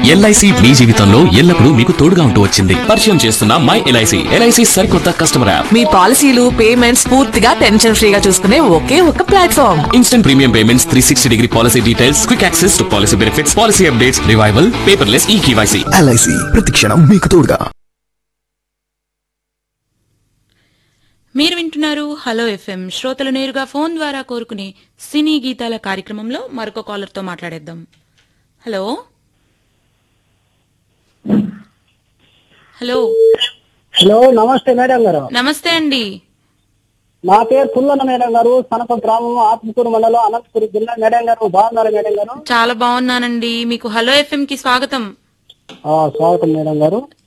LIC మీ జీవితంలో ఎల్లప్పుడూ మీకు తోడుగా ఉంటూ వచ్చింది పరిచయం చేస్తున్న మై ఎల్ఐసి ఎల్ఐసి సరికొత్త కస్టమర్ యాప్ మీ పాలసీలు పేమెంట్స్ పూర్తిగా టెన్షన్ ఫ్రీగా చూసుకునే ఒకే ఒక platform instant premium payments three sixty degree policy details quick access to policy benefits policy updates revival paperless e KYC LIC ప్రతిక్షణం మీకు తోడుగా మీరు వింటున్నారు హలో ఎఫ్ఎం శ్రోతలు నేరుగా ఫోన్ ద్వారా కోరుకునే సినీ గీతాల కార్యక్రమంలో మరొక కాలర్ తో మాట్లాడేద్దాం హలో హలో హలో నమస్తే మేడం గారు నమస్తే అండి నా పేరు పుల్లన్న మేడం గారు సనప గ్రామం ఆత్మకూరు మండలం అనంతపురం జిల్లా మేడం గారు బాగున్నారు మేడం గారు చాలా బాగున్నానండి మీకు హలో ఎఫ్ఎం కి స్వాగతం ఆ, స్వాగతం మేడం గారు